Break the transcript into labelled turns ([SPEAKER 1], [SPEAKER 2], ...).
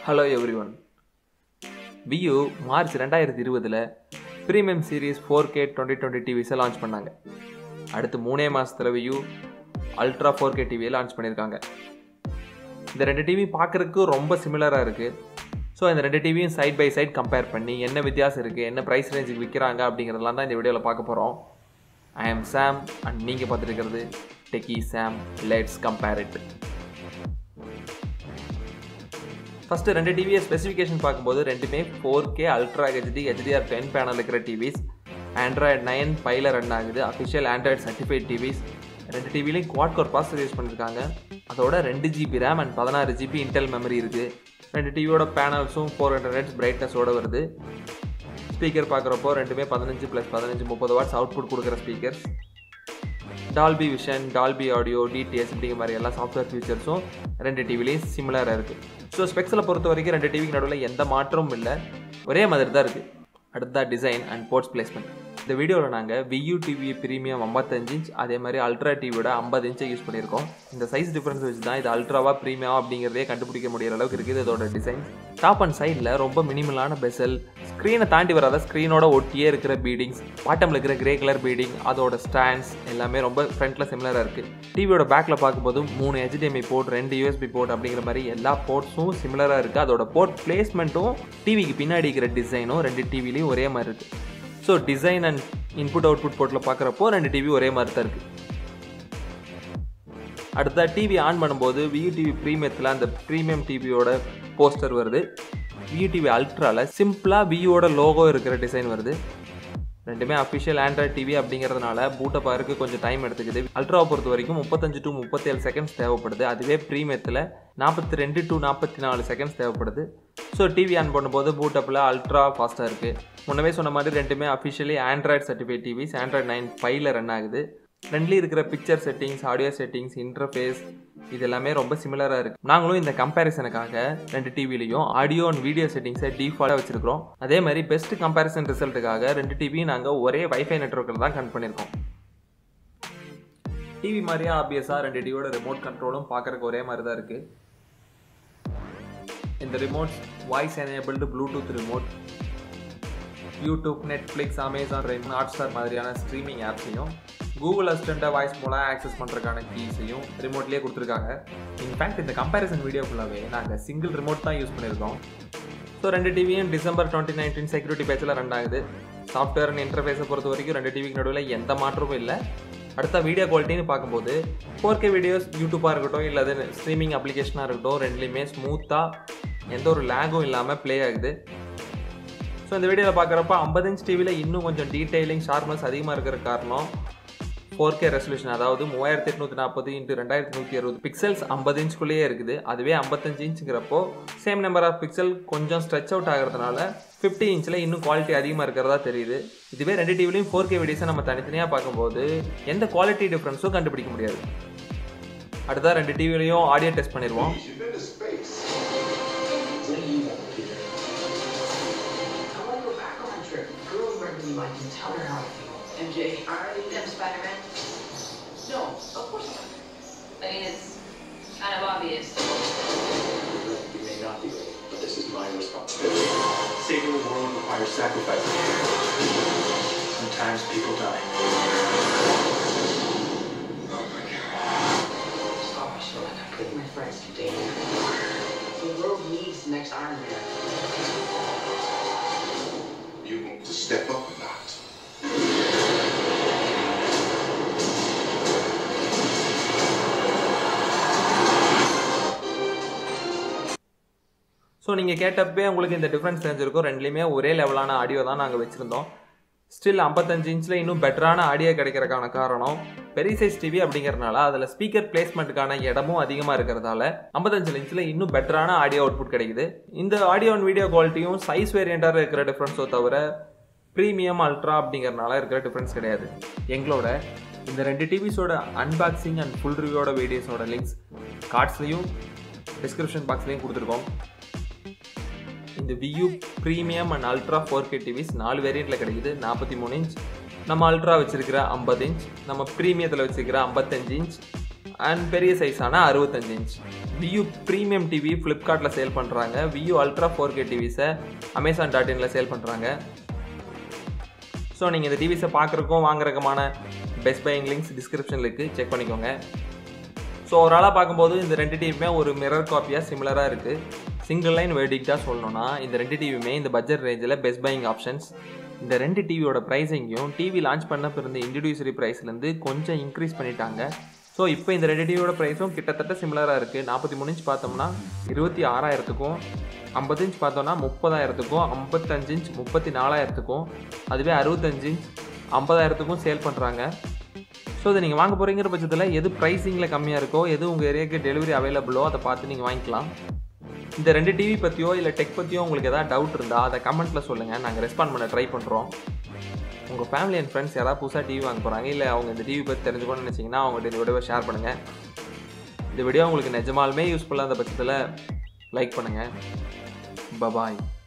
[SPEAKER 1] Hello everyone Vu March ரெண்டாயிரத்தி இருபதில் premium series four K twenty twenty டிவிஸை launch பண்ணாங்க அடுத்து மூணே மாதத்தில் வியூ அல்ட்ரா ஃபோர் கே டிவியை லான்ச் பண்ணியிருக்காங்க இந்த ரெண்டு டிவி பார்க்குறதுக்கு ரொம்ப சிமிலராக இருக்குது ஸோ இந்த ரெண்டு டிவியும் சைட் பை சைட் கம்பேர் பண்ணி என்ன வித்தியாசம் இருக்குது என்ன ப்ரைஸ் ரேஞ்சுக்கு விற்கிறாங்க அப்படிங்கிறதெல்லாம் தான் இந்த வீடியோவில் பார்க்க போகிறோம் ஐ ஆம் சாம் அண்ட் நீங்கள் பார்த்துட்டு இருக்கிறது Techie Sam let's compare it first ரெண்டு டிவியை ஸ்பெசிஃபிகேஷன் பார்க்கும்போது ரெண்டுமே four K ultra HD HDR ten panel இருக்கிற டிவிஸ் ஆண்ட்ராய்டு நைன் ஃபைவ்ல ரன் ஆகுது அஃபிஷியல் ஆண்ட்ராய்டு சர்டிஃபைட் டிவிஸ் ரெண்டு டிவிலையும் குவாட் கோர் ப்ராசஸர் யூஸ் பண்ணியிருக்காங்க அதோட ரெண்டு ஜிபி ரேம் அண்ட் பதினாறு ஜிபி இன்டெல் மெமரி இருக்குது ரெண்டு டிவியோட பேனல்ஸும் ஃபோர் ஹண்ட்ரட் ஹெட்ஸ் பிரைட்னஸோட வருது ஸ்பீக்கர் பார்க்குறப்போ ரெண்டுமே பதினஞ்சு ப்ளஸ் பதினஞ்சு முப்பது வாட்ஸ் அவுட்புட் கொடுக்குற speakers Dolby vision Dolby audio DTS அப்படிங்கிற மாதிரி எல்லா சாஃப்ட்வேர் ஃபீச்சர்ஸும் ரெண்டு டிவிலையும் சிமிலராக இருக்குது ஸோ ஸ்பெக்ஸில் பொறுத்த வரைக்கும் ரெண்டு டிவிக்கு நடுவில் எந்த மாற்றமும் இல்லை ஒரே மாதிரி தான் இருக்குது அடுத்ததா டிசைன் அண்ட் போர்ட்ஸ் பிளேஸ்மெண்ட் இந்த வீடியோவில் நாங்கள் வியூ டிவி ப்ரீமியம் ஐம்பத்தஞ்சு இன்ச் அதே மாதிரி அல்ட்ரா டிவியோட ஐம்பது இன்ச்சை யூஸ் பண்ணியிருக்கோம் இந்த சைஸ் டிஃப்ரென்ஸ் வச்சு தான் இது அல்ட்ராவா ப்ரீமியம் அப்படிங்கிறதே கண்டுபிடிக்க முடியிற அளவுக்கு இருக்குது இதோட டிசைன் டாப் அண்ட் சைடில் ரொம்ப மினிமலான பெசல் ஸ்க்ரீனை தாண்டி வராத ஸ்க்ரீனோட ஒட்டியே இருக்கிற பீடிங்ஸ் பாட்டமில் இருக்கிற கிரே கலர் பீடிங் அதோட ஸ்டாண்ட்ஸ் எல்லாமே ரொம்ப ஃப்ரண்ட்டில் சிமிலராக இருக்குது டிவியோட பேக்கில் பார்க்கும்போது மூணு ஹெச்டிஎம்ஐ போர்ட் ரெண்டு யூஎஸ்பி போர்ட் அப்படிங்கிற மாதிரி எல்லா போர்ட்ஸும் சிமிலராக இருக்குது அதோட போர்ட் பிளேஸ்மெண்ட்டும் டிவிக்கு பின்னாடி இருக்கிற டிசைனும் ரெண்டு டிவிலையும் ஒரே மாதிரி இருக்குது so design and input output போர்ட்டில் பார்க்குறப்போ ரெண்டு டிவி ஒரே மாதிரி தான் இருக்குது அடுத்த டிவி ஆன் பண்ணும்போது வியூ டிவி ப்ரீமியத்தில் அந்த ப்ரீமியம் டிவியோட போஸ்டர் வருது வியூ டிவி அல்ட்ராவில் சிம்பிளாக வியூவோட லோகோ இருக்கிற டிசைன் வருது ரெண்டுமே அஃபிஷியல் ஆண்ட்ராய்ட் டிவி அப்படிங்கிறதுனால பூட்டப் ஆகிறதுக்கு கொஞ்சம் டைம் எடுத்துக்குது அல்ட்ராவை பொறுத்த வரைக்கும் முப்பத்தஞ்சு டு முப்பத்தேழு செகண்ட்ஸ் தேவைப்படுது அதுவே ப்ரீமியத்தில் நாற்பத்தி ரெண்டு டு நாற்பத்தி நாலு செகண்ட்ஸ் தேவைப்படுது ஸோ டிவி ஆன் பண்ணும்போது பூட்டப்பில் அல்ட்ரா ஃபாஸ்ட்டாக இருக்குது முன்னவே சொன்ன மாதிரி ரெண்டுமே officially Android certified TVs Android nine ஃபைவ்ல ரன் ஆகுது ரெண்டுலேயும் இருக்கிற picture settings audio settings interface இது எல்லாமே ரொம்ப சிமிலராக இருக்குது நாங்களும் இந்த கம்பேரிசனுக்காக ரெண்டு டிவிலையும் ஆடியோ அண்ட் வீடியோ செட்டிங்ஸை டிஃபால்ட்டாக வச்சிருக்கிறோம் அதே மாதிரி பெஸ்ட் கம்பேரிசன் ரிசல்ட்டுக்காக ரெண்டு டிவியும் நாங்கள் ஒரே வைஃபை நெட்ஒர்க்கில் தான் கனெக்ட் பண்ணியிருக்கோம் டிவி மாதிரியே ஆப்வியஸாக ரெண்டு டிவியோட ரிமோட் கண்ட்ரோலும் பார்க்குறக்கு ஒரே மாதிரி தான் இருக்குது இந்த remote voice enabled Bluetooth remote YouTube Netflix Amazon Prime Hotstar மாதிரியான ஸ்ட்ரீமிங் ஆப்ஸையும் கூகுள் அசிஸ்டண்ட்டை வாய்ஸ் மூலம் ஆக்சஸ் பண்ணுறதுக்கான கீஸையும் ரிமோட்லேயே கொடுத்துருக்காங்க இன்ஃபேக்ட் இந்த கம்பேரிசன் வீடியோ ஃபுல்லாகவே நாங்கள் சிங்கிள் ரிமோட் தான் யூஸ் பண்ணியிருக்கோம் ஸோ ரெண்டு டிவியும் டிசம்பர் டுவெண்ட்டி நைன்டீன் செக்யூரிட்டி பேச்சில் ரன் ஆகுது சாஃப்ட்வேர் அண்ட் இன்டர்ஃபேஸை பொறுத்த வரைக்கும் ரெண்டு டிவிக்கு நடுவில் எந்த மாற்றமும் இல்லை அடுத்த வீடியோ குவாலிட்டின்னு பார்க்கும்போது ஃபோர் கே வீடியோஸ் யூடியூப்பாக இருக்கட்டும் இல்லை அது ஸ்ட்ரீமிங் அப்ளிகேஷனாக இருக்கட்டும் ரெண்டுலேயுமே ஸ்மூத்தாக எந்த ஒரு லேகும் இல்லாமல் ப்ளே ஆகுது ஸோ இந்த வீடியோவில் பார்க்குறப்ப ஐம்பது இன்ச் டிவியில் இன்னும் கொஞ்சம் டீட்டெயிலிங் ஷார்ப்னஸ் அதிகமாக இருக்கிற காரணம் ஃபோர் கே ரெசல்யூஷன் அதாவது மூவாயிரத்தி எட்நூற்றி நாற்பது இன்ட்டு ரெண்டாயிரத்தி நூற்றி அறுபது பிக்சல்ஸ் ஐம்பது இன்ச்சுக்குள்ளேயே இருக்குது அதுவே ஐம்பத்தஞ்சு இன்ச்சுங்கிறப்போ சேம் நம்பர் ஆஃப் பிக்சல் கொஞ்சம் ஸ்ட்ரெச் அவுட் ஆகிறதுனால ஃபிஃப்டி இன்ச்சில் இன்னும் குவாலிட்டி அதிகமாக இருக்கிறதா தெரியுது இதுவே ரெண்டு டிவிலையும் ஃபோர் கே வீடியோஸை நம்ம தனித்தனியாக பார்க்கும்போது எந்த குவாலிட்டி டிஃப்ரென்ஸும் கண்டுபிடிக்க முடியாது அடுத்தா ரெண்டு டிவிலையும் ஆடியோ டெஸ்ட் பண்ணிடுவோம்
[SPEAKER 2] I want to go back on a trip. Girls where me I can tell her how I feel. MJ, are you
[SPEAKER 3] Them Spider-Man?
[SPEAKER 2] No, of course not.
[SPEAKER 3] I mean, it's kind of obvious.
[SPEAKER 4] You may not be ready, but this is my responsibility. Saving the world requires sacrifice. Sometimes people die.
[SPEAKER 2] Stop, I feel like I'm putting my friends to danger. The world needs the next Iron Man.
[SPEAKER 5] You want to step up or not?
[SPEAKER 1] So நீங்கள் கேட்டப்பே உங்களுக்கு இந்த difference தெரிஞ்சிருக்கும் ரெண்டுலேயுமே ஒரே லெவலான audio தான் நாங்கள் வச்சுருந்தோம் ஸ்டில் ஐம்பத்தஞ்சு இன்ச்சில் இன்னும் பெட்டரான ஆடியோ கிடைக்கிறதுக்கான காரணம் பெரிய சைஸ் டிவி அப்படிங்கிறதுனால அதில் ஸ்பீக்கர் பிளேஸ்மெண்ட்டுக்கான இடமும் அதிகமாக இருக்கிறதால ஐம்பத்தஞ்சு இன்ச்சில் இன்னும் பெட்டரான ஆடியோ அவுட்புட் கிடைக்குது இந்த ஆடியோ அண்ட் வீடியோ குவாலிட்டியும் சைஸ் வேரியண்ட்டாக இருக்கிற டிஃப்ரென்ஸோ தவிர ப்ரீமியம் அல்ட்ரா அப்படிங்கிறதுனால இருக்கிற டிஃப்ரென்ஸ் கிடையாது எங்களோட இந்த ரெண்டு டிவிஸோட அன்பாக்சிங் அண்ட் ஃபுல் ரிவ்யூவோட வீடியோஸோட லிங்க்ஸ் கார்ட்ஸ்லையும் டிஸ்கிரிப்ஷன் பாக்ஸ்லையும் கொடுத்துருக்கோம் இந்த Vu premium and ultra four K TVs நாலு வேரியண்ட்டில் கிடைக்குது நாற்பத்தி மூணு இன்ச் நம்ம அல்ட்ரா வச்சிருக்கிற ஐம்பது இன்ச் நம்ம ப்ரீமியத்தில் வச்சிருக்கிற ஐம்பத்தஞ்சு இன்ச் அண்ட் பெரிய சைஸான அறுபத்தஞ்சு இன்ச் வியூ ப்ரீமியம் டிவி ஃப்ளிப்கார்ட்டில் சேல் பண்ணுறாங்க வியூ அல்ட்ரா ஃபோர் கே டிவிஸை அமேசான் டாட் இனில் சேல் பண்ணுறாங்க ஸோ நீங்கள் இந்த டிவிஸை பார்க்குறக்கும் வாங்குறதுக்குமான பெஸ்ட் பையிங் லிங்க்ஸ் டிஸ்கிரிப்ஷனில் இருக்குது செக் பண்ணிக்கோங்க ஸோ ஓவராலாக பார்க்கும்போது இந்த ரெண்டு டிவியுமே ஒரு மிரர் காப்பியாக சிமிலராக இருக்குது சிங்கிள் லைன் வேர்டிக்டாக சொல்லணும்னா இந்த ரெண்டு டிவியுமே இந்த பட்ஜெட் ரேஞ்சில் பெஸ்ட் பையிங் ஆப்ஷன்ஸ் இந்த ரெண்டு டிவியோட ப்ரைஸிங்கையும் டிவி லான்ச் பண்ண பிறந்த இன்ட்ரடியூசரி ப்ரைஸ்லேருந்து கொஞ்சம் இன்க்ரீஸ் பண்ணிட்டாங்க ஸோ இப்போ இந்த ரெண்டு டிவியோட ப்ரைஸும் கிட்டத்தட்ட சிமிலராக இருக்குது நாற்பத்தி மூணு இன்ச் பார்த்தோம்னா இருபத்தி ஆறாயிரத்துக்கும் ஐம்பது இன்ச் பார்த்தோம்னா முப்பதாயிரத்துக்கும் ஐம்பத்தஞ்சு இன்ச் முப்பத்தி நாலாயிரத்துக்கும் அதுவே அறுபத்தஞ்சு இன்ச் ஐம்பதாயிரத்துக்கும் சேல் பண்ணுறாங்க ஸோ இதை நீங்கள் வாங்க போகிறீங்கிற பட்சத்தில் எது ப்ரைஸிங்கில் கம்மியாக இருக்கோ எது உங்கள் ஏரியாவுக்கு டெலிவரி அவைலபிளோ அதை பார்த்து நீங்கள் வாங்கிக்கலாம் இந்த ரெண்டு டிவி பற்றியோ இல்லை டெக் பற்றியோ உங்களுக்கு எதாவது டவுட் இருந்தால் அதை கமெண்ட்டில் சொல்லுங்கள் நாங்கள் ரெஸ்பாண்ட் பண்ண ட்ரை பண்ணுறோம் உங்கள் ஃபேமிலி அண்ட் ஃப்ரெண்ட்ஸ் யாராவது புதுசாக டிவி வாங்க போகிறாங்க இல்லை அவங்க இந்த டிவி பற்றி தெரிஞ்சுக்கணும்னு நினச்சிங்கன்னா அவங்கள்ட்ட இந்த வீடியோவை ஷேர் பண்ணுங்கள் இந்த வீடியோ உங்களுக்கு நிஜமாலுமே யூஸ்ஃபுல்லாக அந்த பட்சத்தில் லைக் பண்ணுங்கள் பபாய்